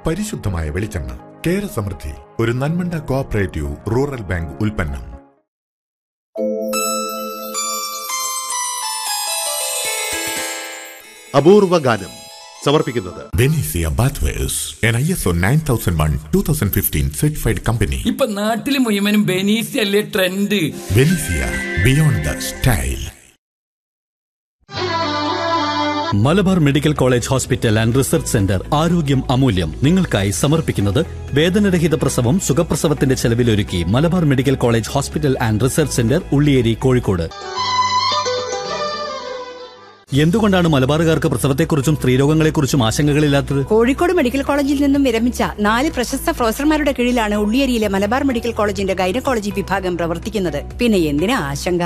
പരിശുദ്ധമായ വെളിച്ചെണ്ണ കേര സമൃദ്ധി ഒരു നന്മണ്ട കോഓപ്പറേറ്റീവ് റൂറൽ ബാങ്ക് ഉൽപ്പന്നം അപൂർവ ഗാനം സമർപ്പിക്കുന്നത് Benecia bathwares an I S O nine thousand one two thousand fifteen certified company ഇപ്പൊ നാട്ടില് മുഴുവനും ബെനീസി അല്ലേ trend Benecia beyond the style Malabar medical college hospital and research centre ആരോഗ്യം അമൂല്യം നിങ്ങൾക്കായി സമർപ്പിക്കുന്നത് വേദനരഹിത പ്രസവം സുഖപ്രസവത്തിന്റെ ചെലവിലൊരുക്കി Malabar medical college hospital and research centre Ulliyeri Kozhikode എന്തുകൊണ്ടാണ് മലബാറുകാർക്ക് പ്രസവത്തെക്കുറിച്ചും സ്ത്രീരോഗങ്ങളെക്കുറിച്ചും ആശങ്കകളില്ലാത്തത് കോഴിക്കോട് മെഡിക്കൽ കോളേജിൽ നിന്നും വിരമിച്ച നാല് പ്രശസ്ത പ്രൊഫസർമാരുടെ കീഴിലാണ് ഉള്ളിയേരിയിലെ മലബാർ മെഡിക്കൽ കോളേജിന്റെ ഗൈനക്കോളജി വിഭാഗം പ്രവർത്തിക്കുന്നത് പിന്നെ എന്തിനാ ആശങ്ക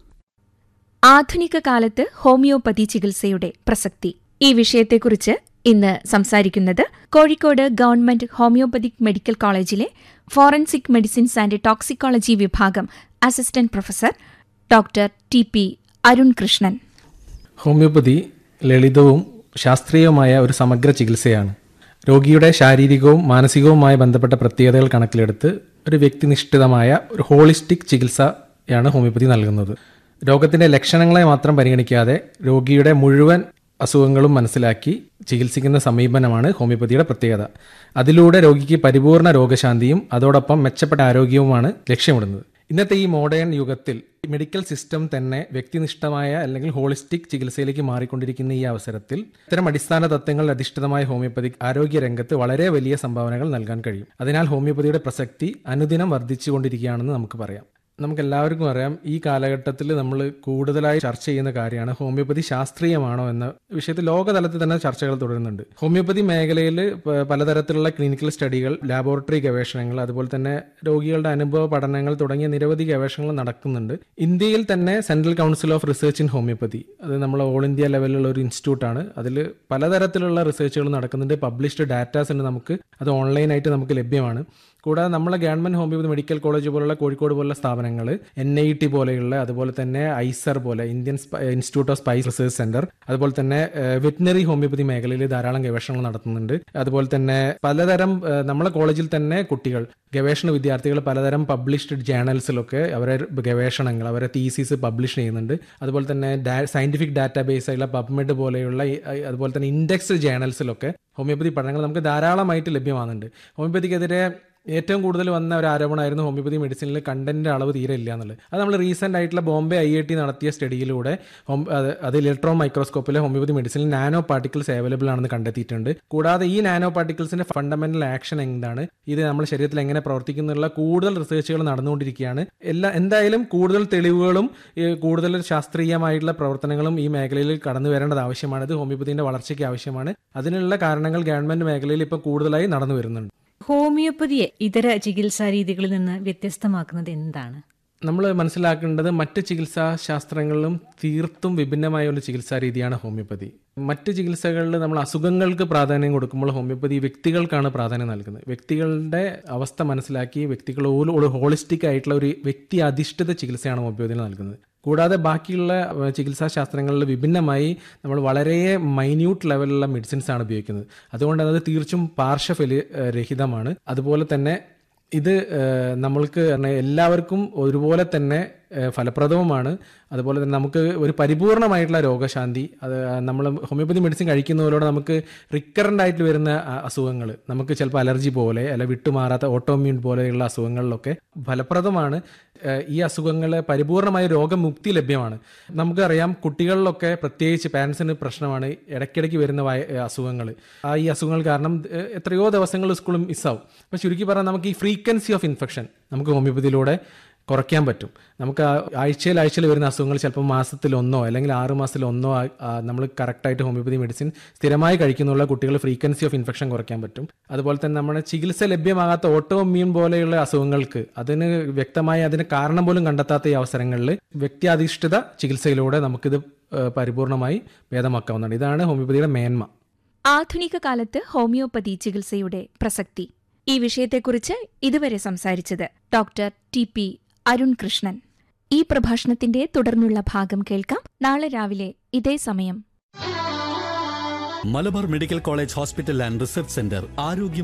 ആധുനിക കാലത്ത് ഹോമിയോപ്പതി ചികിത്സയുടെ പ്രസക്തി ഈ വിഷയത്തെക്കുറിച്ച് ഇന്ന് സംസാരിക്കുന്നത് കോഴിക്കോട് ഗവൺമെന്റ് ഹോമിയോപ്പതിക് മെഡിക്കൽ കോളേജിലെ ഫോറൻസിക് മെഡിസിൻസ് ആൻഡ് ടോക്സിക്കോളജി വിഭാഗം assistant professor doctor T P Arun Krishnan homoeopathy ലളിതവും ശാസ്ത്രീയവുമായ ഒരു സമഗ്ര ചികിത്സയാണ് രോഗിയുടെ ശാരീരികവും മാനസികവുമായ ബന്ധപ്പെട്ട പ്രത്യേകതകൾ കണക്കിലെടുത്ത് ഒരു വ്യക്തിനിഷ്ഠിതമായ ഒരു ഹോളിസ്റ്റിക് ചികിത്സയാണ് ഹോമിയോപ്പതി നൽകുന്നത് രോഗത്തിൻ്റെ ലക്ഷണങ്ങളെ മാത്രം പരിഗണിക്കാതെ രോഗിയുടെ മുഴുവൻ അസുഖങ്ങളും മനസ്സിലാക്കി ചികിത്സിക്കുന്ന സമീപനമാണ് ഹോമിയോപ്പതിയുടെ പ്രത്യേകത അതിലൂടെ രോഗിക്ക് പരിപൂർണ രോഗശാന്തിയും അതോടൊപ്പം മെച്ചപ്പെട്ട ആരോഗ്യവുമാണ് ലക്ഷ്യമിടുന്നത് ഇന്നത്തെ ഈ മോഡേൺ യുഗത്തിൽ മെഡിക്കൽ സിസ്റ്റം തന്നെ വ്യക്തിനിഷ്ഠമായ അല്ലെങ്കിൽ ഹോളിസ്റ്റിക് ചികിത്സയിലേക്ക് മാറിക്കൊണ്ടിരിക്കുന്ന ഈ അവസരത്തിൽ ഇത്തരം അടിസ്ഥാന തത്വങ്ങൾ അധിഷ്ഠിതമായ ഹോമിയോപ്പതി ആരോഗ്യ രംഗത്ത് വളരെ വലിയ സംഭാവനകൾ നൽകാൻ കഴിയും അതിനാൽ ഹോമിയോപ്പതിയുടെ പ്രസക്തി അനുദിനം വർദ്ധിച്ചുകൊണ്ടിരിക്കുകയാണെന്ന് നമുക്ക് പറയാം നമുക്ക് എല്ലാവർക്കും അറിയാം ഈ കാലഘട്ടത്തിൽ നമ്മൾ കൂടുതലായി ചർച്ച ചെയ്യുന്ന കാര്യമാണ് ഹോമിയോപ്പതി ശാസ്ത്രീയമാണോ എന്ന വിഷയത്തിൽ ലോകതലത്തിൽ തന്നെ ചർച്ചകൾ തുടരുന്നുണ്ട് ഹോമിയോപ്പതി മേഖലയിൽ പ- പലതരത്തിലുള്ള ക്ലിനിക്കൽ സ്റ്റഡികൾ ലാബോറട്ടറി ഗവേഷണങ്ങൾ അതുപോലെ തന്നെ രോഗികളുടെ അനുഭവ പഠനങ്ങൾ തുടങ്ങിയ നിരവധി ഗവേഷണങ്ങൾ നടക്കുന്നുണ്ട് ഇന്ത്യയിൽ തന്നെ central council of research in homoeopathy അത് നമ്മൾ ഓൾ ഇന്ത്യ ലെവലിലുള്ള ഒരു ഇൻസ്റ്റിറ്റ്യൂട്ടാണ് അതിൽ പലതരത്തിലുള്ള റിസർച്ചുകൾ നടക്കുന്നുണ്ട് പബ്ലിഷ്ഡ് ഡാറ്റാസ് ഉണ്ട് നമുക്ക് അത് ഓൺലൈനായിട്ട് നമുക്ക് ലഭ്യമാണ് കൂടാതെ നമ്മളെ ഗവൺമെന്റ് ഹോമിയോപ്പതി മെഡിക്കൽ കോളേജ് പോലുള്ള കോഴിക്കോട് പോലുള്ള സ്ഥാപനങ്ങൾ എൻ ഐ ടി പോലെയുള്ള അതുപോലെ തന്നെ ഐസർ പോലെ ഇന്ത്യൻ സ്പ- institute of spice research centre അതുപോലെ തന്നെ വെറ്റിനറി ഹോമിയോപ്പതി മേഖലയിൽ ധാരാളം ഗവേഷണങ്ങൾ നടത്തുന്നുണ്ട് അതുപോലെ തന്നെ പലതരം ഏഹ്, നമ്മളെ കോളേജിൽ തന്നെ കുട്ടികൾ ഗവേഷണ വിദ്യാർത്ഥികൾ പലതരം പബ്ലിഷ്ഡ് ജേണൽസിലൊക്കെ അവരെ ഗവേഷണങ്ങൾ അവരെ തീസിസ് പബ്ലിഷ് ചെയ്യുന്നുണ്ട് അതുപോലെ തന്നെ സയന്റിഫിക് ഡാറ്റാബേസ് ആയിട്ടുള്ള പബ്മെഡ് പോലെയുള്ള ഈ- അതുപോലെ തന്നെ ഇൻഡെക്സ് ജേണൽസിലൊക്കെ ഹോമിയോപ്പതി പഠനങ്ങൾ നമുക്ക് ധാരാളമായിട്ട് ലഭ്യമാകുന്നുണ്ട് ഹോമിയോപ്പതിക്കെതിരെ ഏറ്റവും കൂടുതൽ വന്ന ഒരു ആരോപണമായിരുന്നു ഹോമിയോപ്പതി മെഡിസിനിൽ കണ്ടന്റിന്റെ അളവ് തീരെ ഇല്ല എന്നുള്ളത് അത് നമ്മൾ റീസെന്റ് ആയിട്ടുള്ള ബോംബെ ഐ ഐ ടി നടത്തിയ സ്റ്റഡിയിലൂടെ ഹോം- അത് അത് ഇലക്ട്രോൺ മൈക്രോസ്കോപ്പിലെ ഹോമിയോപ്പതി മെഡിസിനിൽ നാനോ പാർട്ടിക്കിൾസ് അവൈലബിൾ ആണെന്ന് കണ്ടെത്തിയിട്ടുണ്ട് കൂടാതെ ഈ നാനോ പാർട്ടിക്കിൾസിന്റെ ഫണ്ടമെന്റൽ ആക്ഷൻ എന്താണ് ഇത് നമ്മുടെ ശരീരത്തിൽ എങ്ങനെ പ്രവർത്തിക്കുന്നുള്ള കൂടുതൽ റിസർച്ചുകൾ നടന്നുകൊണ്ടിരിക്കുകയാണ് എല്ലാ എന്തായാലും കൂടുതൽ തെളിവുകളും ഈ കൂടുതൽ ശാസ്ത്രീയമായിട്ടുള്ള പ്രവർത്തനങ്ങളും ഈ മേഖലയിൽ കടന്നു വരേണ്ടത് ആവശ്യമാണ് ഇത് ഹോമിയോപ്പതിന്റെ വളർച്ചയ്ക്ക് ആവശ്യമാണ് അതിനുള്ള കാരണങ്ങൾ ഗവൺമെന്റ് മേഖലയിൽ ഇപ്പം കൂടുതലായി നടന്നു വരുന്നുണ്ട് ഹോമിയോപ്പതിയെ ഇതര ചികിത്സാ രീതികളിൽ നിന്ന് വ്യത്യസ്തമാക്കുന്നത് എന്താണ് നമ്മൾ മനസ്സിലാക്കേണ്ടത് മറ്റ് ചികിത്സാ ശാസ്ത്രങ്ങളിലും തീർത്തും വിഭിന്നമായ ഒരു ചികിത്സാ രീതിയാണ് ഹോമിയോപ്പതി മറ്റ് ചികിത്സകളിൽ നമ്മൾ അസുഖങ്ങൾക്ക് പ്രാധാന്യം കൊടുക്കുമ്പോൾ ഹോമിയോപ്പതി വ്യക്തികൾക്കാണ് പ്രാധാന്യം നൽകുന്നത് വ്യക്തികളുടെ അവസ്ഥ മനസ്സിലാക്കി വ്യക്തികൾ ഒരു ഹോളിസ്റ്റിക് ആയിട്ടുള്ള ഒരു വ്യക്തി അധിഷ്ഠിത ചികിത്സയാണ് ഹോമിയോപ്പതിയിൽ നൽകുന്നത് കൂടാതെ ബാക്കിയുള്ള ഏഹ്, ചികിത്സാ ശാസ്ത്രങ്ങളിൽ വിഭിന്നമായി നമ്മൾ വളരെ മൈന്യൂട്ട് ലെവലിലുള്ള മെഡിസിൻസ് ആണ് ഉപയോഗിക്കുന്നത് അതുകൊണ്ട് അത് തീർച്ചും പാർശ്വഫലി ഏഹ്, രഹിതമാണ് അതുപോലെ തന്നെ ഇത് ഏഹ്, നമ്മൾക്ക് പറഞ്ഞ എല്ലാവർക്കും ഒരുപോലെ തന്നെ ഏഹ്, ഫലപ്രദവുമാണ് അതുപോലെ തന്നെ നമുക്ക് ഒരു പരിപൂർണമായിട്ടുള്ള രോഗശാന്തി അത് നമ്മൾ ഹോമിയോപ്പതി മെഡിസിൻ കഴിക്കുന്നതിലൂടെ നമുക്ക് റിക്കറൻ്റ് ആയിട്ട് വരുന്ന അസുഖങ്ങൾ നമുക്ക് ചിലപ്പോൾ അലർജി പോലെ അല്ല വിട്ടുമാറാത്ത ഓട്ടോമ്യൂൺ പോലെയുള്ള അസുഖങ്ങളിലൊക്കെ ഫലപ്രദമാണ് ഏഹ്, ഈ അസുഖങ്ങളെ പരിപൂർണമായ രോഗമുക്തി ലഭ്യമാണ് നമുക്കറിയാം കുട്ടികളിലൊക്കെ പ്രത്യേകിച്ച് പാരൻസിന് പ്രശ്നമാണ് ഇടയ്ക്കിടയ്ക്ക് വരുന്ന വയ- അസുഖങ്ങൾ ആ ഈ അസുഖങ്ങൾ കാരണം ഏഹ്, എത്രയോ ദിവസങ്ങൾ സ്കൂളും മിസ്സാവും അപ്പം ചുരുക്കി പറഞ്ഞാൽ നമുക്ക് ഈ ഫ്രീക്വൻസി ഓഫ് ഇൻഫെക്ഷൻ നമുക്ക് ഹോമിയോപ്പതിയിലൂടെ കുറയ്ക്കാൻ പറ്റും നമുക്ക് ആ ആഴ്ചയിൽ ആഴ്ചയിൽ വരുന്ന അസുഖങ്ങൾ ചിലപ്പോൾ മാസത്തിൽ ഒന്നോ അല്ലെങ്കിൽ ആറ് മാസത്തിൽ ഒന്നോ നമ്മൾ കറക്റ്റായിട്ട് ഹോമിയോപ്പതി മെഡിസിൻ സ്ഥിരമായി കഴിക്കുന്നുള്ള കുട്ടികൾ ഫ്രീക്വൻസി ഓഫ് ഇൻഫെക്ഷൻ കുറയ്ക്കാൻ പറ്റും അതുപോലെ തന്നെ നമ്മുടെ ചികിത്സ ലഭ്യമാകാത്ത ഓട്ടോ ഇമ്മ്യൂൺ പോലെയുള്ള അസുഖങ്ങൾക്ക് അതിന് വ്യക്തമായി അതിന് കാരണം പോലും കണ്ടെത്താത്ത ഈ അവസരങ്ങളിൽ വ്യക്തിയാധിഷ്ഠിത ചികിത്സയിലൂടെ നമുക്കിത് ഏഹ്, പരിപൂർണമായി ഭേദമാക്കാവുന്നതാണ് ഇതാണ് ഹോമിയോപ്പതിയുടെ മേന്മ ആധുനിക കാലത്ത് ഹോമിയോപ്പതി ചികിത്സയുടെ പ്രസക്തി ഈ വിഷയത്തെക്കുറിച്ച് ഇതുവരെ സംസാരിച്ചത് doctor T P Arun Krishnan ഈ പ്രഭാഷണത്തിന്റെ തുടർന്നുള്ള ഭാഗം കേൾക്കാം നാളെ രാവിലെ ഇതേ സമയം Malabar medical college hospital and research centre ആരോഗ്യം